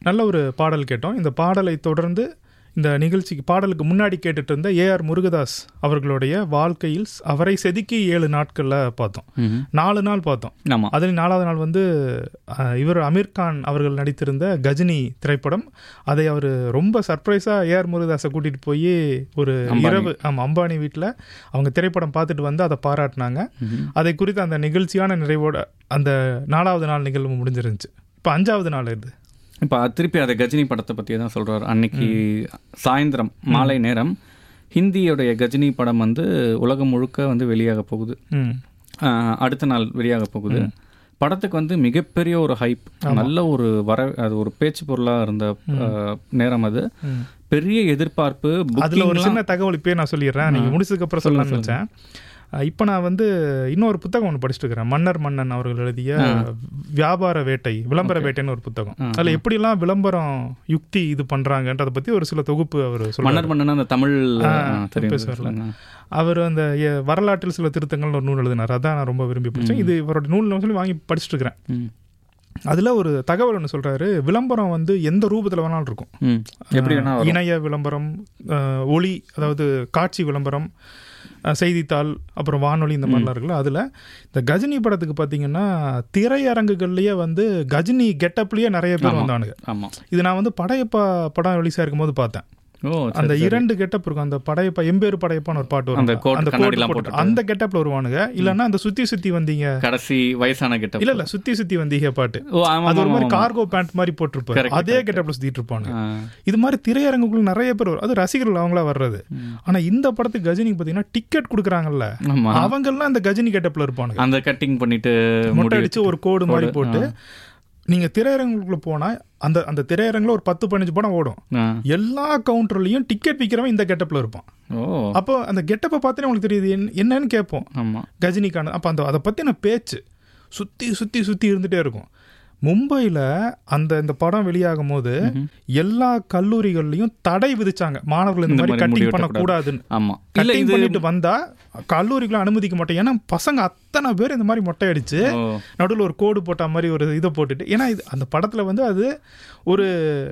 நல்ல ஒரு பாடல் கேட்டோம் இந்த பாடலை தொடர்ந்து இந்த நிகழ்ச்சிக்கு பாடலுக்கு முன்னாடி கேட்டுட்டு இருந்த ஏஆர் முருகதாஸ் அவர்களுடைய வாழ்க்கையில் ஸ்- அவரை செதுக்கி ஏழு நாட்களில் பார்த்தோம் ம்ஹும். நாலு நாள் பார்த்தோம் ஆமா அதில் நாலாவது நாள் வந்து அஹ், இவர் அமீர் கான் அவர்கள் நடித்திருந்த கஜினி திரைப்படம் அதை அவர் ரொம்ப சர்ப்ரைஸாக ஏஆர் முருகதாஸை கூட்டிகிட்டு போய் ஒரு அம்பானி. இரவு ஆமாம் அம்பானி வீட்டில் அவங்க திரைப்படம் பார்த்துட்டு வந்து அதை பாராட்டினாங்க ம்ஹும். அதை குறித்து அந்த நிகழ்ச்சியான நிறைவோட அந்த நாலாவது நாள் நிகழ்வு முடிஞ்சிருந்துச்சு இப்போ அஞ்சாவது நாள் இது இப்போ திருப்பி அதை கஜினி படத்தை பற்றி தான் சொல்றாரு அன்னைக்கு சாயந்தரம் மாலை நேரம் ஹிந்தியோடைய கஜினி படம் வந்து உலகம் முழுக்க வந்து வெளியாக போகுது ம் ஆஹ் அடுத்த நாள் வெளியாக போகுது படத்துக்கு வந்து மிகப்பெரிய ஒரு ஹைப் நல்ல ஒரு வர அது ஒரு பேச்சு பொருளாக இருந்த ஆஹ், நேரம் அது ம். பெரிய எதிர்பார்ப்பு அதுல ஒரு booking சின்ன தகவல் இப்பயே நான் சொல்லிடுறேன் நீங்க முடிச்சதுக்கு அப்புறம் சொல்லலாம்னு நினைச்சேன் அஹ் இப்ப நான் வந்து இன்னொரு புத்தகம் ஒன்று படிச்சுட்டு இருக்கிறேன் மன்னர் மன்னன் அவர்கள் எழுதிய வியாபார வேட்டை விளம்பர வேட்டைன்னு ஒரு புத்தகம் அதுல எப்படிலாம் விளம்பரம் யுக்தி இது பண்றாங்கன்றத பத்தி ஒரு சில தொகுப்பு அவர் சொல்றாரு மன்னர் மன்னன் அந்த தமிழ் ஆஹ், தெரியும் பேசுவார்ல. சொல்லுங்க. அவர் அந்த எ- வரலாற்றில் சில திருத்தங்கள்னு ஒரு நூல் எழுதினார் அதான் நான் ரொம்ப விரும்பி படிச்சேன் இது இவரோட நூல் சொல்லி வாங்கி படிச்சுட்டு இருக்கிறேன் ம். அதுல ஒரு தகவல் ஒன்று சொல்றாரு விளம்பரம் வந்து எந்த ரூபத்துல வேணாலும் இருக்கும் ம். எப்படி வேணா வரும். இணைய விளம்பரம் அஹ், ஒளி அதாவது காட்சி விளம்பரம் அஹ், செய்தித்தாள் அப்புறம் வானொலி இந்த மாதிரிலாம் இருக்குல்ல அதில் இந்த கஜினி படத்துக்கு பார்த்தீங்கன்னா திரையரங்குகள்லேயே வந்து கஜினி கெட்டப்லேயே நிறைய பேர் வந்தானுங்க ஆமா இது நான் வந்து படையப்பா படம் ரிலீஸாக இருக்கும்போது பார்த்தேன் ஓ அந்த இரண்டு கெட்டப் இருக்கும் அந்த படையப்பா எம்பேரு படையப்பான்னு ஒரு பாட்டு வரும் அந்த coat, அந்த கண்ணாடி coat எல்லாம் போட்டு போட்டுட்டு. அந்த கெட்டப்ல வருவானுங்க இல்லைன்னா அந்த சுத்தி சுத்தி வந்தீங்க கடைசி வயசான கிட்ட இல்ல இல்ல சுத்தி சுத்தி வந்தீங்க பாட்டு ஓ ஆமா அது ஒரு ஆமா, மாதிரி ஆமா. கார்கோ பேண்ட் மாதிரி போட்டிருப்பாரு Correct, அதே கெட்டப்ல சுத்திட்டு இருப்பானுங்க ஆ. இது மாதிரி திரையரங்குக்குள்ள நிறைய பேர் வரும் அது ரசிகர்கள் அவங்களா வர்றது ஆனா இந்த படத்துக்கு கஜினிக்கு பாத்தீங்கன்னா டிக்கெட் கொடுக்குறாங்கல்ல ஆமா அவங்கெல்லாம் அந்த கஜினி கெட்டப்ல இருப்பானுங்க அந்த கட்டிங் பண்ணிட்டு மொட்டை முடி அடிச்சு ஒரு கோடு மாதிரி போட்டு நீங்க திரையரங்குக்குள்ள போனா அந்த அந்த திரையரங்குல ஒரு பத்து பதினஞ்சு படம் ஓடும் ஆ. எல்லா கவுண்டர்லயும் டிக்கெட் விற்கிறவன் இந்த கெட்டப்ல இருப்பான் ஓ அப்போ அந்த கெட்டப்பை பார்த்தே உங்களுக்கு தெரியுது என்ன- என்னன்னு கேட்போம் ஆமா கஜினிகாந்த் அப்போ அந்த அதை பற்றின பேச்சு சுற்றி சுற்றி சுற்றி இருந்துகிட்டே இருக்கும் மும்பையில் அந்த இந்த படம் வெளியாகும் போது எல்லா கல்லூரிகள்லையும் தடை விதிச்சாங்க மாணவர்கள் இந்த இந்த மாதிரி மாதிரி முடி கட்டிங் வெட்டக்கூடாது. பண்ணக்கூடாதுன்னு ஆமா இல்ல கட்டிங் இது பண்ணிட்டு வந்தா கல்லூரிகளை அனுமதிக்க மாட்டோம் ஏன்னா பசங்க அத்தனை பேர் இந்த மாதிரி மொட்டை அடிச்சு ஓ நடுவில் ஒரு கோடு போட்ட மாதிரி ஒரு இதை போட்டுட்டு ஏன்னா இது அந்த படத்துல வந்து அது ஒரு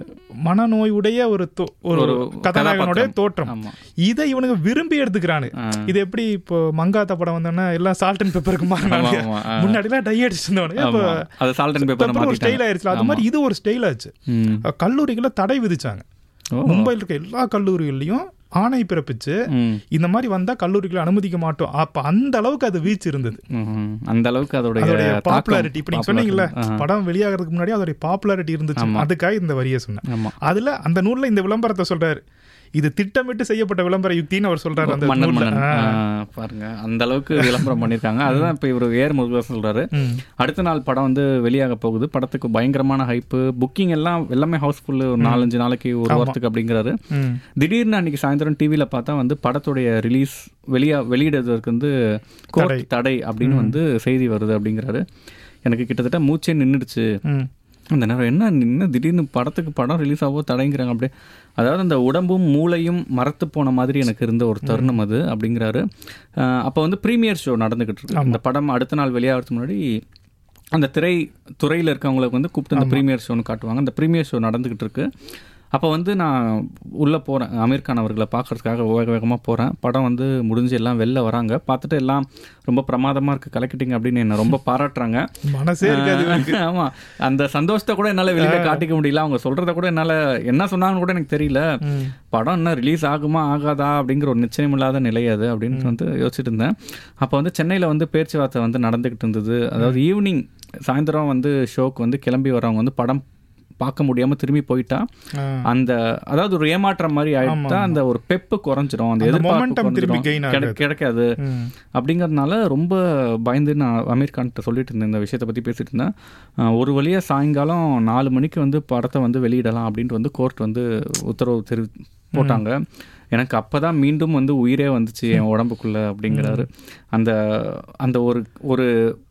மனநோய் உடைய ஒரு தோ- ஒரு ஒரு கதாநாயகனுடைய கதாபாத்திரம். தோற்றம் ஆமா இதை இவனுங்க விரும்பி எடுத்துக்கிறானு ஆ. இது எப்படி இப்போ மங்காத்தா படம் வந்தோன்னா எல்லாம் சால்ட் அண்ட் பெப்பருக்கு மாறினாங்க ஆமா, ஆமா, ஆ. முன்னாடிலாம் டை அடிச்சு இருந்தவனுங்க இப்போ ஆமா அது சால்ட் அண்ட் பேப்பர் பெப்பர் ஒரு ஸ்டைல் ஆயிருச்சுல அது மாதிரி இது ஒரு ஸ்டைல் ஆச்சு ம் கல்லூரிகளை தடை விதிச்சாங்க ஓ. மும்பையில் இருக்க எல்லா கல்லூரிகள்லயும் ஆணை பிறப்பிச்சு ம் இந்த மாதிரி வந்தா கல்லூரிகளை அனுமதிக்க மாட்டோம் அப்ப அந்த அளவுக்கு அது வீச்சு இருந்தது ம்ஹும். அந்த அளவுக்கு அதோடைய அதோடைய தாக்கம், பாப்புலாரிட்டி இப்ப நீங்க சொன்னீங்கல்ல popularity. ஆ. படம் வெளியாகிறதுக்கு முன்னாடி அதோடைய பாப்புலாரிட்டி இருந்துச்சு அதுக்காக இந்த வரியை சொன்னேன் ஆமா அதுல அந்த நூல்ல இந்த விளம்பரத்தை சொல்றாரு இது திட்டமிட்டு செய்யப்பட்ட விளம்பர யுக்தின்னு அவர் சொல்றாரு அந்த மன்னர் நூல்ல. மன்னன் ஆ. ஆ, பாருங்க அந்த அளவுக்கு விளம்பரம் பண்ணிருக்காங்க அதுதான் இப்ப இவர் ஏர் முருகா சொல்றாரு ம். அடுத்த நாள் படம் வந்து வெளியாக போகுது படத்துக்கு பயங்கரமான ஹைப்பு புக்கிங் எல்லாம் எல்லாமே ஹவுஸ்ஃபுல்லு ஒரு நாலஞ்சு நாளைக்கு ஒரு வாரத்துக்கு அப்படிங்கிறாரு ம். திடீர்னு அன்னைக்கு சாயந்தரம் டிவியில பார்த்தா வந்து படத்துடைய ரிலீஸ் வெளியா வெளியிடுறதுக்கு வந்து கோர்ட் தடை அப்படின்னு வந்து செய்தி வருது அப்படிங்கிறாரு எனக்கு கிட்டத்தட்ட மூச்சே நின்றுடுச்சு ம். அந்த நேரம் என்ன என்ன திடீர்னு படத்துக்கு படம் ரிலீஸ் ஆகவோ தடைங்கிறாங்க அப்படியே அதாவது அந்த உடம்பும் மூளையும் மரத்து போன மாதிரி எனக்கு இருந்த ஒரு தருணம் அது அப்படிங்கிறாரு அஹ் அப்போ வந்து ப்ரீமியர் ஷோ நடந்துகிட்டு இருக்கு அந்த படம் அடுத்த நாள் வெளியாகிறதுக்கு முன்னாடி அந்த திரை துறையில் இருக்கவங்களுக்கு வந்து கூப்பிட்டு அந்த ப்ரீமியர் ஷோன்னு காட்டுவாங்க அந்த ப்ரீமியர் ஷோ நடந்துகிட்டு இருக்கு அப்போ வந்து நான் உள்ளே போகிறேன் அமீர் கான் அவர்களை பார்க்கறதுக்காக வேக வேகமாக போகிறேன் படம் வந்து முடிஞ்சு எல்லாம் வெளில வராங்க பார்த்துட்டு எல்லாம் ரொம்ப பிரமாதமாக இருக்குது கலக்கிட்டீங்க அப்படின்னு என்னை ரொம்ப பாராட்டுறாங்க மனசே இருக்காது இவருக்கு. ஆமா அந்த சந்தோஷத்தை கூட என்னால வெளியில காட்டிக்க முடியல அவங்க சொல்றத கூட என்னால என்ன சொன்னாங்கன்னு கூட எனக்கு தெரியல ம். படம் என்ன ரிலீஸ் ஆகுமா ஆகாதா அப்படிங்கிற ஒரு நிச்சயம் இல்லாத நிலை அது அப்படின்னு வந்து யோசிச்சுட்டு இருந்தேன் அப்போ வந்து சென்னையில் வந்து பேச்சுவார்த்தை வந்து நடந்துகிட்டு இருந்தது அதாவது ஈவினிங் சாயந்தரம் வந்து ஷோக்கு வந்து கிளம்பி வரவங்க வந்து படம் பார்க்க முடியாம திரும்பி போயிட்டா ஆ. அந்த அதாவது ஒரு ஏமாற்றம் மாதிரி ஆயிட்டா அந்த ஒரு பெப்பு குறைஞ்சிரும் அந்த எதிர்பார்ப்பு momentum திருப்பி குறைஞ்சிரும். gain கிடை- ஆகாது. கிடைக்காது ம். அப்படிங்கறதுனால ரொம்ப பயந்து நான் அமீர் கான்கிட்ட சொல்லிட்டு இருந்தேன் இந்த விஷயத்தை பற்றி பேசிட்டு இருந்தேன் அஹ் ஒரு வழியாக சாயங்காலம் நாலு மணிக்கு வந்து படத்தை வந்து வெளியிடலாம் அப்படின்ட்டு வந்து கோர்ட் வந்து உத்தரவு தெரி போட்டாங்க எனக்கு அப்பதான் மீண்டும் வந்து உயிரே வந்துச்சு என் உடம்புக்குள்ள அப்படிங்கிறாரு அந்த அந்த ஒரு ஒரு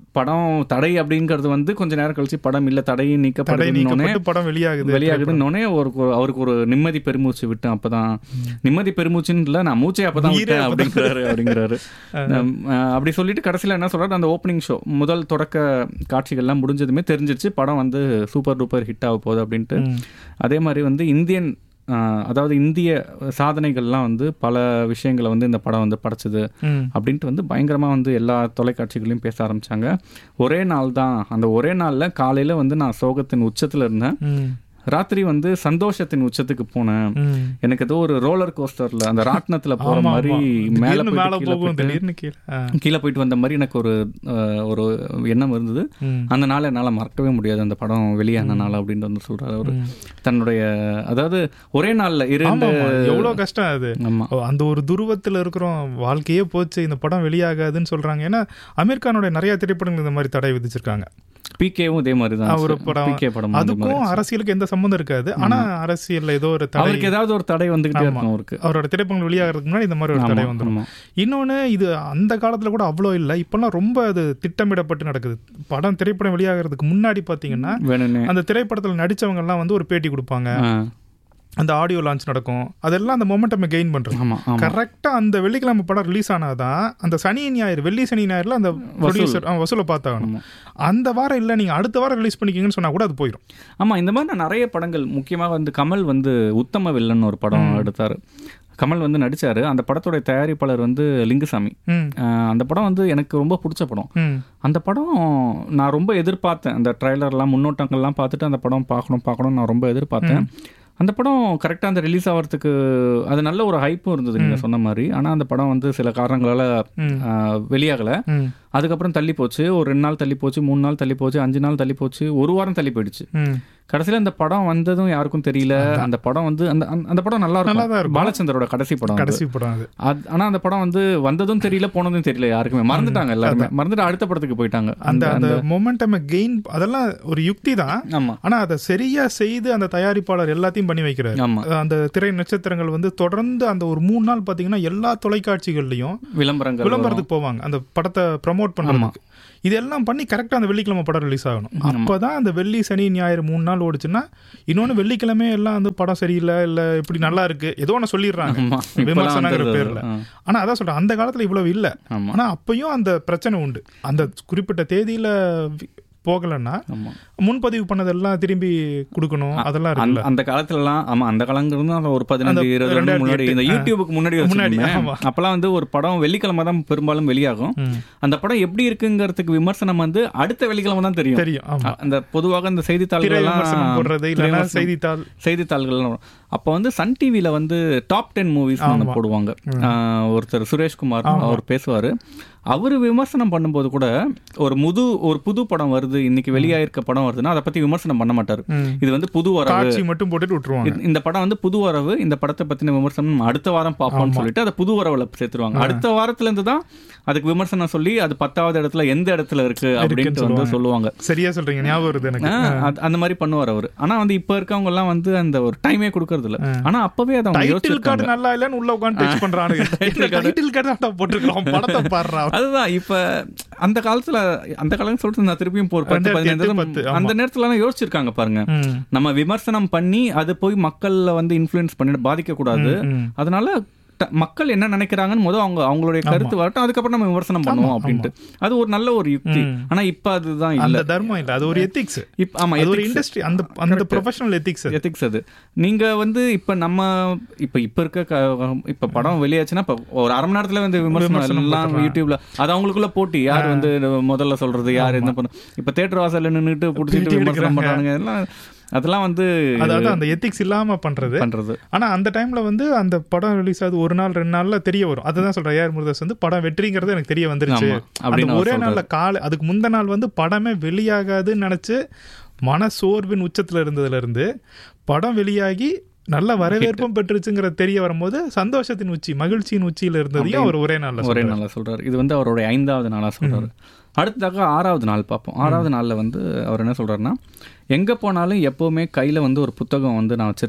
படம் தடை அப்படிங்கிறது வந்து கொஞ்ச நேரம் கழிச்சு படம் இல்ல தடை தடை நீக்கப்படுதுன்னொடனே நீக்கப்பட்டு படம் வெளியாகுது வெளியாகுதுன்னொடனே அவருக்கு ஒரு- அவருக்கு ஒரு நிம்மதி பெருமூச்சு விட்டேன் அப்பதான் நிம்மதி பெருமூச்சுன்னு இல்ல நான் மூச்சை அப்பதான் உயிரே விட்டேன் அப்பதான் அப்படிங்கிறாரு அப்படிங்கிறாரு நம், அஹ், அப்படி சொல்லிட்டு கடைசியில என்ன சொல்றாரு அந்த ஓப்பனிங் ஷோ முதல் தொடக்க காட்சிகள்லாம் முடிஞ்சதுமே தெரிஞ்சிருச்சு படம் வந்து சூப்பர் டூப்பர் ஹிட் ஆக போகுது அப்படின்ட்டு ம். அதே மாதிரி வந்து இந்தியன் அஹ், அதாவது இந்திய சாதனைகள்லாம் வந்து பல விஷயங்களை வந்து இந்த படம் வந்து படைச்சது ம். அப்படின்ட்டு வந்து பயங்கரமாக வந்து எல்லா தொலைக்காட்சிகளையும் பேச ஆரம்பிச்சாங்க ஒரே நாள் தான் அந்த ஒரே நாளில் காலையில் வந்து நான் சோகத்தின் உச்சத்தில் இருந்தேன் ம். ராத்திரி வந்து சந்தோஷத்தின் உச்சத்துக்கு போனேன் ம். எனக்கு ஏதோ ஒரு ரோலர் கோஸ்டர்ல அந்த ராட்டினத்துல போற ஆமா, மாதிரி ஆமா. மேல திடீர்னு மேல போயிட்டு கீழே போகும் போயிட்டு- திடீர்னு கீழே ஆ. கீழே போயிட்டு வந்த மாதிரி எனக்கு ஒரு அஹ், ஒரு எண்ணம் இருந்தது ம். அந்த நாள் என்னால் மறக்கவே முடியாது அந்த படம் வெளியான நாள் அப்படின்னு வந்து சொல்றாரு அவரு ம். தன்னுடைய அதாவது ஒரே நாள்ல ஆமா, இரண்டு ஆமா. எவ்வளவு கஷ்டம் அது ஆமா ஓ, அந்த ஒரு துருவத்துல இருக்கிறோம் வாழ்க்கையே போச்சு இந்த படம் வெளியாகாதுன்னு சொல்றாங்க ஏன்னா அமீர் கானுடைய நிறைய திரைப்படங்கள் இந்த மாதிரி தடை விதிச்சிருக்காங்க பிகேவும் இதே மாதிரி தான் ஒரு படம் பிகே படம் அதே மாதிரி. அதுக்கும் அரசியலுக்கு எந்த சம்பந்தம் இருக்காது ஆனா அரசியல்ல ஏதோ ஒரு தடை அவருக்கு ஏதாவது ஒரு தடை வந்துகிட்டே ஆமா. இருக்கும் அவருக்கு அவரோட திரைப்படங்கள் வெளியாகிறதுக்கு முன்னாடி இந்த மாதிரி ஒரு தடை ஆமா, வந்துடும் ஆமா. இன்னொன்னு இது அந்த காலத்துல கூட அவ்வளோ இல்லை இப்பெல்லாம் ரொம்ப அது திட்டமிடப்பட்டு நடக்குது படம் திரைப்படம் வெளியாகிறதுக்கு முன்னாடி பாத்தீங்கன்னா வேணும்னே அந்த திரைப்படத்துல நடிச்சவங்க எல்லாம் வந்து ஒரு பேட்டி கொடுப்பாங்க ஆ, அந்த ஆடியோ லான்ச் நடக்கும் அதெல்லாம் அந்த மொமெண்டம் கெயின் பண்றது ஆமா ஆமா கரெக்டா அந்த வெள்ளிக்கிழமை படம் ரிலீஸ் ஆனாதான் அந்த சனி ஞாயிறு வெள்ளி சனி ஞாயிறுல அந்த ப்ரொடியூசர் வசூலை பார்த்தாகணும் ஆமா. அந்த வாரம் இல்ல நீங்க அடுத்த வாரம் ரிலீஸ் பண்ணிக்கிங்கன்னு சொன்னா கூட அது போயிடும் ஆமா இந்த மாதிரி நான் நிறைய படங்கள் முக்கியமாக வந்து கமல் வந்து உத்தம வில்லன் ஒரு படம் எடுத்தாரு கமல் வந்து நடிச்சாரு அந்த படத்தோட தயாரிப்பாளர் வந்து லிங்குசாமி ம் அஹ் அந்த படம் வந்து எனக்கு ரொம்ப பிடிச்ச படம் ம் அந்த படம் நான் ரொம்ப எதிர்பார்த்தேன் அந்த ட்ரைலர்லாம் முன்னோட்டங்கள்லாம் பார்த்துட்டு அந்த படம் பார்க்கணும் பார்க்கணும் நான் ரொம்ப எதிர்பார்த்தேன் அந்த படம் கரெக்டாக அந்த ரிலீஸ் ஆகிறதுக்கு அது நல்ல ஒரு ஹைப்பும் இருந்தது நீங்கள் சொன்ன மாதிரி ஆனால் அந்த படம் வந்து சில காரணங்களால் ம். வெளியாகலை ம் அதுக்கப்புறம் தள்ளி போச்சு ஒரு ரெண்டு நாள் தள்ளி போச்சு மூணு நாள் தள்ளி போச்சு அஞ்சு நாள் தள்ளி போச்சு ஒரு வாரம் தள்ளி போயிடுச்சு ம் கடைசியில் அந்த படம் வந்ததும் யாருக்கும் தெரியல அந்த படம் வந்து அந்த அந்த- அந்த படம் நல்லா நல்லா தான் இருக்கும் இருக்கும். பாலச்சந்தரோட கடைசி படம் அது. கடைசி படம் அது அது ஆனா அந்த படம் வந்து வந்ததும் தெரியல போனதும் தெரியல யாருக்குமே மறந்துட்டாங்க எல்லாருமே மறந்துட்டு அடுத்த படத்துக்கு போயிட்டாங்க அந்த அந்த மொமெண்டம் கெயின் அதெல்லாம் ஒரு யுக்தி தான் ஆமா ஆனா அதை சரியா செய்து அந்த தயாரிப்பாளர் எல்லாத்தையும் பண்ணி வைக்கிறாரு ஆமா அந்த திரை நட்சத்திரங்கள் வந்து தொடர்ந்து அந்த ஒரு மூணு நாள் பாத்தீங்கன்னா எல்லா தொலைக்காட்சிகள்லயும் விளம்பரங்கள் வரும். விளம்பரத்துக்கு போவாங்க அந்த படத்தை ப்ரமோட் பண்றதுக்கு இதெல்லாம் பண்ணி கரெக்டா அந்த வெள்ளிக்கிழமை படம் ரிலீஸ் ஆகணும் அப்பதான் அந்த வெள்ளி சனி ஞாயிறு மூணு நாள் ஓடுச்சுன்னா இன்னொன்னு வெள்ளிக்கிழமை எல்லாம் வந்து படம் சரியில்லை இல்ல இப்படி நல்லா இருக்கு ஏதோ ஒன்று சொல்லிடுறாங்க ஆமா இப்பெல்லாம் விமர்சனங்கிற வந்துடுது. பேர்ல ஆ. ஆனா அதான் சொல்றேன் அந்த காலத்துல இவ்வளவு இல்ல ஆமா ஆனா அப்பயும் அந்த பிரச்சனை உண்டு அந்த குறிப்பிட்ட தேதியில வி- போகலைன்னா ஆமா முன்பதிவு பண்ணதெல்லாம் திரும்பி கொடுக்கணும் அதெல்லாம் இருக்குல்ல அந்த அந்த காலத்துலலாம் ஆமா அந்த காலங்கிறது அந்த ஒரு பதினஞ்சு அந்த இருபது வருடம் ரெண்டாயிரத்தி முன்னாடி இந்த எட்டு. யூடியூபுக்கு முன்னாடி முன்னாடி, வச்சுக்கோமே. ஆமா. அப்பெல்லாம் வந்து ஒரு படம் வெள்ளிக்கிழமை தான் பெரும்பாலும் வெளியாகும் ம். அந்த படம் எப்படி இருக்குங்கிறதுக்கு விமர்சனம் வந்து அடுத்த வெள்ளிக்கிழமை தான் தெரியும் தெரியும் ஆமா அந்த பொதுவாக அந்த திரை செய்தித்தாள்கள் விமர்சனம் போடுறது இல்லைன்னா செய்தித்தாள் செய்தித்தாள்கள் அப்போ வந்து சன் டிவியில வந்து டாப் டென் மூவிஸ் ஒன்று போடுவாங்க ஆஹ் ஒருத்தர் சுரேஷ்குமார் அவர் பேசுவார் அவர் விமர்சனம் பண்ணும்போது கூட ஒரு முது ஒரு புது படம் வருது இன்னைக்கு வெளியாயிருக்க படம் வருதுன்னா அதை பத்தி விமர்சனம் பண்ண மாட்டார் ம். இது வந்து புது வரவு காட்சி மட்டும் போட்டுட்டு விட்டுருவாங்க இது- இந்த படம் வந்து புது வரவு இந்த படத்தை பத்தின விமர்சனம் நம்ம அடுத்த வாரம் பார்ப்போம்னு சொல்லிட்டு அதை புது வரவுல சேர்த்துருவாங்க அடுத்த வாரத்துல இருந்து தான் அதுக்கு விமர்சனம் சொல்லி அது பத்தாவது இடத்துல எந்த இடத்துல இருக்கு அப்படின்ட்டு வந்து சொல்லுவாங்க சரியா சொல்றீங்க ஞாபகம் வருது எனக்கு ஆ, அது- அந்த மாதிரி பண்ணுவார் அவர் ஆனா வந்து இப்ப இருக்கவங்க எல்லாம் வந்து அந்த ஒரு டைமே கொடுக்கறது இல்ல ஆனா அப்பவே அதை அவங்க டைட்டில் யோசிச்சிருக்காங்க கார்டு நல்லா இல்லன்னு உள்ள உட்காந்து டச் பண்றானுங்க டைட்டில் கார்டு தான் போட்டுருக்கோம் படத்தை பாடுறா அதுதான் இப்ப அந்த காலத்துல அந்த காலம் சொல்லிட்டு நான் திருப்பியும் இப்போ ஒரு பத்து ரெண்டாயிரத்தி எட்டு, பதினைந்து பத்து, ஆமா. அந்த நேரத்துல எல்லாம் யோசிச்சிருக்காங்க பாருங்க ம். நம்ம விமர்சனம் பண்ணி அது போய் மக்கள்ல வந்து இன்ஃப்ளூயன்ஸ் பண்ணிட பாதிக்க கூடாது ம். அதனால ட- மக்கள் என்ன நினைக்கிறாங்கன்னு முதல் அவங்க அவங்களுடைய கருத்து வரட்டும் அதுக்கப்புறம் நம்ம விமர்சனம் பண்ணுவோம் அப்படின்ட்டு அது ஒரு நல்ல ஒரு யுக்தி ஆனா இப்ப அதுதான் இல்ல அந்த தர்மம் இல்ல அது ஒரு எத்திக்ஸ் இப்ப ஆமா அது ஒரு இண்டஸ்ட்ரி அந்த அந்த ப்ரொஃபஷனல் எத்திக்ஸ் எத்திக்ஸ் அது நீங்க வந்து இப்ப நம்ம இப்ப இப்ப இருக்க க- இப்ப படம் வெளியாச்சுன்னா இப்ப ஒரு அரை மணி நேரத்துல வந்து விமர்சனம் எல்லாம் யூடியூப்ல அது அவங்களுக்குள்ள போட்டி யார் வந்து முதல்ல சொல்றது யார் என்ன பண்ண இப்ப தேட்டர் வாசல்ல நின்னுட்டு புடிச்சிட்டு விமர்சனம் பண்றாங்க எல்லாம் அதெல்லாம் வந்து அதாவது அந்த எத்திக்ஸ் இல்லாம பண்றது பண்றது ஆனா அந்த டைம்ல வந்து அந்த படம் ரிலீஸ் ஆகுது ஒரு நாள் ரெண்டு நாள்ல தெரிய வரும் அதுதான் சொல்றேன் ஏஆர் முருகதாஸ் வந்து படம் வெற்றிங்கிறது எனக்கு தெரிய வந்துருச்சு ஆமா, அந்த அப்படின்னு அவர் ஒரே நாள்ல காலை அதுக்கு முந்த நாள் வந்து படமே வெளியாகாதுன்னு நினைச்சு மன சோர்வின் உச்சத்துல இருந்ததுல இருந்து படம் வெளியாகி நல்ல வரவேற்பும் பெற்றுச்சுங்கிற தெரிய வரும்போது சந்தோஷத்தின் உச்சி மகிழ்ச்சியின் உச்சியில இருந்ததையும் அவர் ஒரே நாள்ல ஒரே சொல்றாரு. நாளா சொல்றாரு இது வந்து அவருடைய ஐந்தாவது நாளா சொல்றாரு அடுத்ததாக ஆறாவது நாள் பார்ப்போம் ஆறாவது நாள்ல வந்து அவர் என்ன சொல்றாருன்னா எங்க போனாலும் எப்பவுமே கையில வந்து ஒரு புத்தகம் வந்து நான் வச்சிருப்பேன்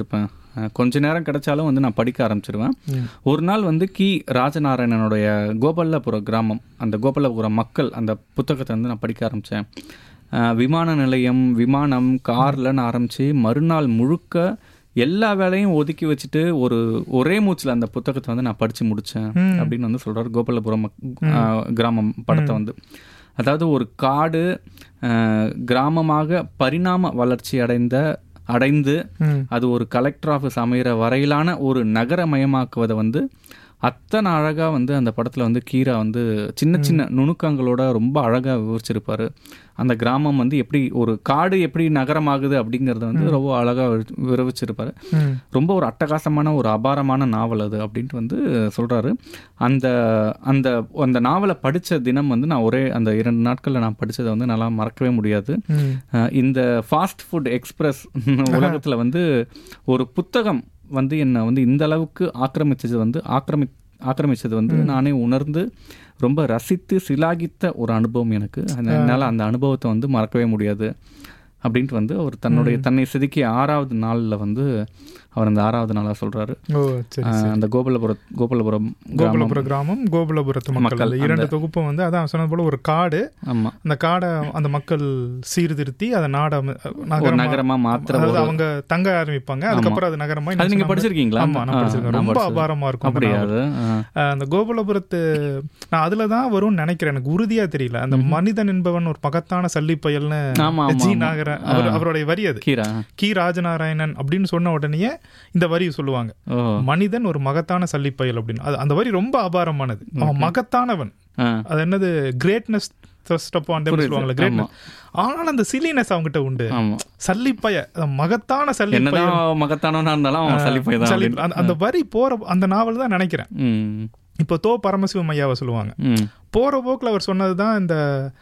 அஹ், கொஞ்ச நேரம் கிடைச்சாலும் வந்து நான் படிக்க ஆரம்பிச்சிருவேன் ம். ஒரு நாள் வந்து கி ராஜநாராயணனுடைய கோபல்லபுரம் கிராமம் அந்த கோபல்லபுரம் மக்கள் அந்த புத்தகத்தை வந்து நான் படிக்க ஆரம்பித்தேன் விமான நிலையம் விமானம் கார்லன்னு ஆரம்பித்து மறுநாள் முழுக்க எல்லா வேலையும் ஒதுக்கி வச்சுட்டு ஒரு ஒரே மூச்சில் அந்த புத்தகத்தை வந்து நான் படித்து முடித்தேன் ம். அப்படின்னு வந்து சொல்கிறார் கோபாலபுரம் மக்- அஹ், கிராமம் படத்தை வந்து அதாவது ஒரு காடு அஹ், கிராமமாக பரிணாம வளர்ச்சி அடைந்த அடைந்து ம். அது ஒரு கலெக்டர் ஆஃபீஸ் அமைகிற வரையிலான ஒரு நகரமயமாக்குவதை வந்து அத்தனை அழகாக வந்து அந்த படத்தில் வந்து கீரா வந்து சின்ன சின்ன நுணுக்கங்களோட ரொம்ப அழகாக விவரிச்சிருப்பாரு அந்த கிராமம் வந்து எப்படி ஒரு காடு எப்படி நகரமாகுது அப்படிங்கிறத வந்து ரொம்ப அழகாக விவரிச்சிருப்பாரு ம். ரொம்ப ஒரு அட்டகாசமான ஒரு அபாரமான நாவல் அது அப்படின்ட்டு வந்து சொல்கிறாரு அந்த அந்த அந்த நாவலை படித்த தினம் வந்து நான் ஒரே அந்த இரண்டு நாட்களில் நான் படித்ததை வந்து நல்லா மறக்கவே முடியாது ம். அஹ் இந்த ஃபாஸ்ட் ஃபுட் எக்ஸ்பிரஸ் உலகத்தில் வந்து ஒரு புத்தகம் வந்து என்னை வந்து இந்த அளவுக்கு ஆக்கிரமிச்சது வந்து ஆக்கிரமி ஆக்கிரமிச்சது வந்து நானே உணர்ந்து ரொம்ப ரசித்து சிலாகித்த ஒரு அனுபவம் எனக்கு அதனால அந்த அனுபவத்தை வந்து மறக்கவே முடியாது அப்படின்ட்டு வந்து அவர் தன்னுடைய தன்னை செதுக்கிய ஆறாவது நாளில் வந்து அவர் அந்த ஆறாவது நாளாக சொல்றாரு ஓ சரி அஹ் அந்த கோபாலபுரம் கோபாலபுரம் கிராமம் கோகுலபுர கிராமம் கோகுலபுரத்து மக்கள் மக்கள், அந்த இரண்டு தொகுப்பும் வந்து அதான் சொன்னது போல ஒரு காடு ஆமாம் அந்த காடை அந்த மக்கள் சீர்திருத்தி அதை நாட ஒரு நகரமா நகரமா மாத்திர அதாவது ஒரு அவங்க தங்க ஆரம்பிப்பாங்க அதுக்கப்புறம் அது நகரமா அது நீங்க படிச்சிருக்கீங்களா ஆமா நான் ஆ, படிச்சிருக்கேன் நான் ரொம்ப படிச்சது. அபாரமா இருக்கும் அந்த அப்படியா நாவல். அது ஆ. அஹ் அந்த கோகுலபுரத்து நான் அதுல தான் வரும்னு நினைக்கிறேன் எனக்கு உறுதியா தெரியல அந்த மனிதன் என்பவன் ஒரு பகத்தான சல்லிப்பயல்னு ஆமா, ஆமா, ஜி ஆமா. நாகர அவர் அவருடைய வரி அது கீரா கி ராஜநாராயணன் அப்படின்னு சொன்ன உடனேயே இந்த வரி சொல்லுவாங்க ஓ மனிதன் ஒரு மகத்தான சல்லிப்பயல் அப்படின்னு அது அந்த வரி ரொம்ப அபாரமானது அவன் மகத்தானவன் ஆ அது என்னது கிரேட்னஸ் த்ரஸ்ட் அப்பான் சொல்லுவாங்கல்ல கிரேட்னஸ் ஆனால் அந்த சிலினஸ் அவங்ககிட்ட உண்டு ஆமா சல்லிப்பய அந்த மகத்தான சல்லிப்பய என்னதான் மகத்தானவனா இருந்தாலும் அவன் சலிப்பை தான் சல்லி அந்த- அந்த வரி போற அந்த நாவல் தான் நினைக்கிறேன் ம் இப்போ தோ பரமசிவம் ஐயாவை சொல்லுவாங்க ம் போற போக்குல அவர் சொன்னது தான் இந்த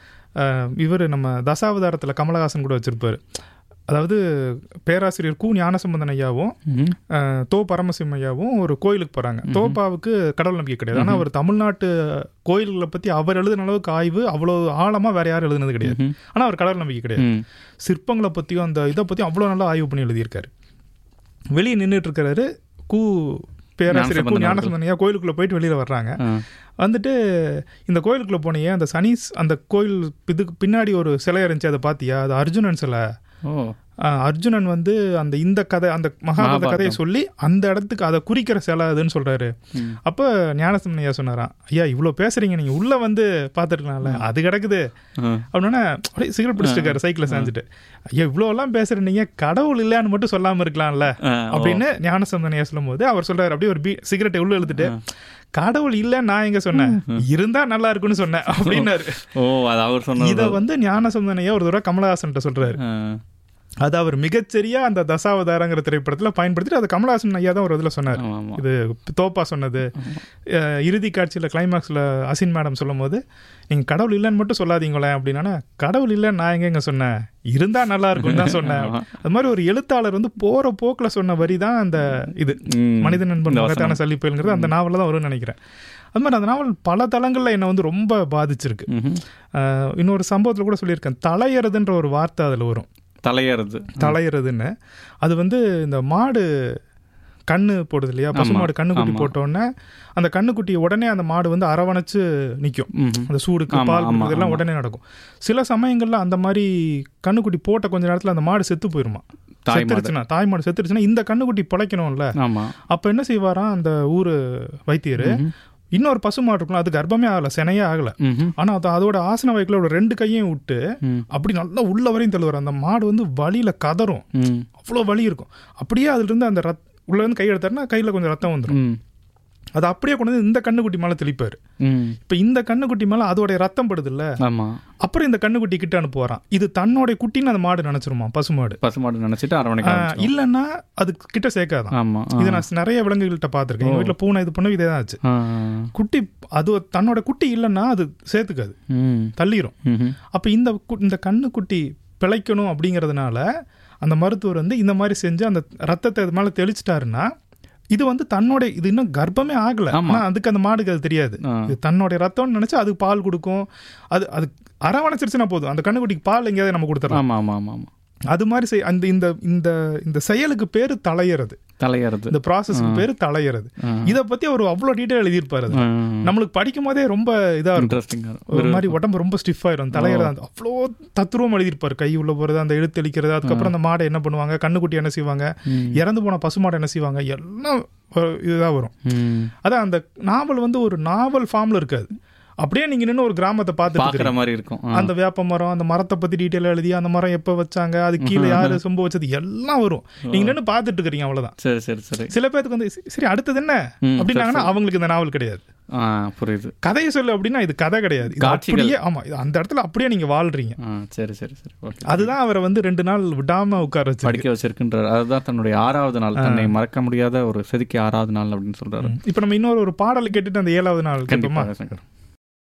இவர் நம்ம தசாவதாரத்துல கமலஹாசன் கூட வச்சிருப்பாரு அதாவது பேராசிரியர் கு ஞானசம்பந்தன் ஐயாவும் ம் அஹ், தோ பரமசிவம் ஐயாவும் ஒரு கோயிலுக்கு போறாங்க தோப்பாவுக்கு கடவுள் நம்பிக்கை கிடையாது ஆனா அவர் தமிழ்நாட்டு கோயில்களை பத்தி அவர் எழுதின அளவுக்கு ஆய்வு அவ்வளவு ஆழமா வேற யாரும் எழுதுனது கிடையாது ம்ஹும். ஆனா அவர் கடவுள் நம்பிக்கை கிடையாது ம் சிற்பங்களை பத்தியும் அந்த இதை பத்தியும் அவ்வளவு நல்லா ஆய்வு பண்ணி எழுதியிருக்காரு வெளியே நின்றுட்டு இருக்கிறாரு கு பேராசிரியர் கு ஞானசம்பந்தன் ஞானசம்பந்தன் ஐயா கோயிலுக்குள்ள போயிட்டு வெளியில வர்றாங்க ஆ. வந்துட்டு இந்த கோயிலுக்குள்ள போனியே அந்த சனீஸ் அந்த கோயில் இதுக்கு பின்னாடி ஒரு சிலை இருந்துச்சு அதை பாத்தியா அது அர்ஜுனன் சிலை ஓ ஆஹ் அர்ஜுனன் வந்து அந்த இந்த கதை அந்த மகாபாரத மகாபாரதம். கதையை சொல்லி அந்த இடத்துக்கு அதை குறிக்கிற சிலை அதுன்னு சொல்றாரு ம். அப்ப ஞானசம்பந்தன் ஐயா சொன்னாராம் ஐயா இவ்வளவு பேசுறீங்க நீங்க உள்ள வந்து பாத்துருக்கலாம்ல அது கிடக்குது ஆ. அப்படின்னா அப்படியே சிகரெட் பிடிச்சிட்டு இருக்காரு சைக்கிளை சாஞ்சிட்டு ஐயா இவ்வளோ எல்லாம் பேசுற நீங்க கடவுள் இல்லையான்னு மட்டும் சொல்லாம இருக்கலாம்ல ஆ, ஓ. அப்படின்னு ஞானசம்பந்தன் ஐயா சொல்லும் போது அவர் சொல்றாரு அப்படியே ஒரு பீ சிகரெட்டை உள்ள எழுத்துட்டு கடவுள் இல்ல நான் எங்க சொன்னேன் இருந்தா நல்லா இருக்குன்னு சொன்னேன் அப்படின்னாரு ஓ அது அவர் சொன்னது இத வந்து ஞானசம்பந்தன் ஐயா ஒரு தடவை கமலஹாசன் சொல்றாரு ஆ. அது அவர் மிகச்சரியா அந்த தசாவதாரங்கிற திரைப்படத்துல பயன்படுத்திட்டு அது கமலஹாசன் ஐயா தான் ஒரு இதுல சொன்னார் ஆமா ஆமா இது தோப்பா சொன்னது அஹ் இறுதி காட்சியில கிளைமாக்ஸ்ல அசின் மேடம் சொல்லும் போது நீங்க கடவுள் இல்லைன்னு மட்டும் சொல்லாதீங்களேன் அப்படின்னா கடவுள் இல்லைன்னு நான் எங்க சொன்னேன் இருந்தா நல்லா இருக்கும்னு தான் சொன்னேன் அது மாதிரி ஒரு எழுத்தாளர் வந்து போற போக்குல சொன்ன வரி தான் அந்த இது ம். மனித நண்பன் இந்த மகத்தான சலிப்புங்கிறது அந்த நாவலில் தான் வரும்னு நினைக்கிறேன் அது மாதிரி அந்த நாவல் பல தளங்கள்ல என்னை வந்து ரொம்ப பாதிச்சிருக்கு ம்ஹும். அஹ் இன்னொரு சம்பவத்துல கூட சொல்லியிருக்கேன் தலையறதுன்ற ஒரு வார்த்தை அதுல வரும் தலையறது தலையறதுன்னு அது வந்து இந்த மாடு கண்ணு போடுது இல்லையா பசுமாடு கண்ணுக்குட்டி ஆமா. போட்டோடனே அந்த கண்ணுக்குட்டியை உடனே அந்த மாடு வந்து அரவணைச்சு நிற்கும் ம்ஹும். அந்த சூடுக்கு ஆமா, பால் ஆமா, கொடுக்குறதெல்லாம் ஆமா. உடனே நடக்கும் சில சமயங்கள்ல அந்த மாதிரி கண்ணுக்குட்டி போட்ட கொஞ்ச நேரத்துல அந்த மாடு செத்து போயிருமா தாய் மாடு. செத்துருச்சுன்னா தாய் மாடு செத்துருச்சுன்னா இந்த கண்ணுக்குட்டி பிழைக்கணும்ல ஆமா அப்ப என்ன செய்வாராம் அந்த ஊரு வைத்தியர் ம்ஹும். இன்னொரு பசு மாடு இருக்கும் அது கர்ப்பமே ஆகல சினையே ஆகல ம்ஹும். ஆனா அது அதோட ஆசன வயக்குல ஒரு ரெண்டு கையையும் விட்டு ம். அப்படி நல்லா உள்ள வரையும் தள்ளுவார் அந்த மாடு வந்து வலியில கதறும் ம். அவ்வளோ வலி இருக்கும் அப்படியே அதுல இருந்து அந்த ரத் உள்ள இருந்து கை எடுத்தாருன்னா கையில கொஞ்சம் ரத்தம் வந்துடும் ம். அது அப்படியே கொண்டு வந்து இந்த கண்ணுக்குட்டி மேல தெளிப்பாரு ம். இப்ப இந்த கண்ணுக்குட்டி மேல அதோட ரத்தம் படுது இல்ல ஆமா அப்புறம் இந்த கண்ணுக்குட்டி கிட்ட அனுப்புவாராம் இது தன்னோட குட்டின்னு அந்த மாடு நினைச்சிருமா பசுமாடு பசுமாடு நினைச்சிட்டு அரவணைக்க ஆஹ், ஆரம்பிச்சிடும். இல்லைன்னா அது கிட்ட சேர்க்காதான் ஆமா ஆ. இது நான் நிறைய விலங்குகள்கிட்ட பார்த்திருக்கேன் எங்க வீட்டுல பூனை இது பண்ண இதே தான் ஆச்சு ஆ. குட்டி அது தன்னோட குட்டி இல்லைன்னா அது சேர்த்துக்காது ம். தள்ளிரும் ம்ஹும். அப்ப இந்த கு- இந்த கண்ணுக்குட்டி பிழைக்கணும் அப்படிங்கிறதுனால அந்த மருத்துவர் வந்து இந்த மாதிரி செஞ்சு அந்த ரத்தத்தை இது மேல தெளிச்சிட்டாருன்னா இது வந்து தன்னோட இது இன்னும் கர்ப்பமே ஆகல ஆமா. ஆனா அதுக்கு அந்த மாடுக்கு அது தெரியாது ஆ. இது தன்னோட ரத்தம்னு நினைச்சு அது பால் கொடுக்கும் அது அது அரவணைச்சிருச்சுன்னா போதும் அந்த கண்ணுக்குட்டிக்கு பால் எங்கேயாவது நம்ம கொடுத்துடலாம் ஆமா ஆமா ஆமா ஆமா அது மாதிரி செய் அந்த இந்த இந்த இந்த செயலுக்கு பேரு தலையறது தலையறது இந்த ப்ராசஸ்க்கு பேரு தலையறது இத பத்தி அவர் அவ்வளவு டீட்டெயில் எழுதியிருப்பாரு அதுல. நம்மளுக்கு படிக்கும் போதே ரொம்ப இதா இருக்கும் இன்ட்ரெஸ்டிங்காக ஒரு மாதிரி உடம்பு ரொம்ப ஸ்டிஃப் ஆயிரும் தலையறது அந்த அவ்வளோ தத்துருவம் எழுதியிருப்பாரு கை உள்ள போறது அந்த எழுத்து அளிக்கிறது அதுக்கப்புறம் அந்த மாடை என்ன பண்ணுவாங்க கண்ணுக்குட்டி என்ன செய்வாங்க இறந்து போன பசுமாடை என்ன செய்வாங்க எல்லாம் ஒரு இதுதான் வரும் அதான் அந்த நாவல் வந்து ஒரு நாவல் ஃபார்ம்ல இருக்காது அப்படியே நீங்க நின்னு ஒரு கிராமத்தை பார்த்துட்டு பார்க்குற மாதிரி இருக்கும் ஆ. அந்த வேப்ப மரம் அந்த மரத்தை பத்தி டீட்டெயில் எழுதி அந்த மரம் எப்ப வச்சாங்க அது கீழே யாரு சொம்பு வச்சது எல்லாம் வரும் நீங்க நின்னு பார்த்துட்டு இருக்கிறீங்க அவ்வளவுதான் சரி சரி சரி சில பேருக்கு வந்து "சரி, சரி அடுத்தது என்ன ம், அப்படின்னாங்கன்னா அவங்களுக்கு இந்த நாவல் கிடையாது ஆ புரியுது கதையை சொல்லு அப்படின்னா இது கதை கிடையாது இது காட்சிகள். அப்படியே ஆமா இது அந்த இடத்துல அப்படியே நீங்க வாழ்றீங்க ஆ சரி சரி சரி ஓகே அதுதான் அவரை வந்து ரெண்டு நாள் விடாம உட்கார வச்சு படிக்க வச்சிருக்கின்றார் அதுதான் தன்னுடைய ஆறாவது நாள் தன்னை மறக்க முடியாத ஒரு செதுக்கி ஆறாவது நாள் அப்படின்னு சொல்றாரு இப்ப நம்ம இன்னொரு ஒரு பாடல் கேட்டுட்டு அந்த ஏழாவது நாள் கேட்போமா கண்டிப்பாக சங்கர்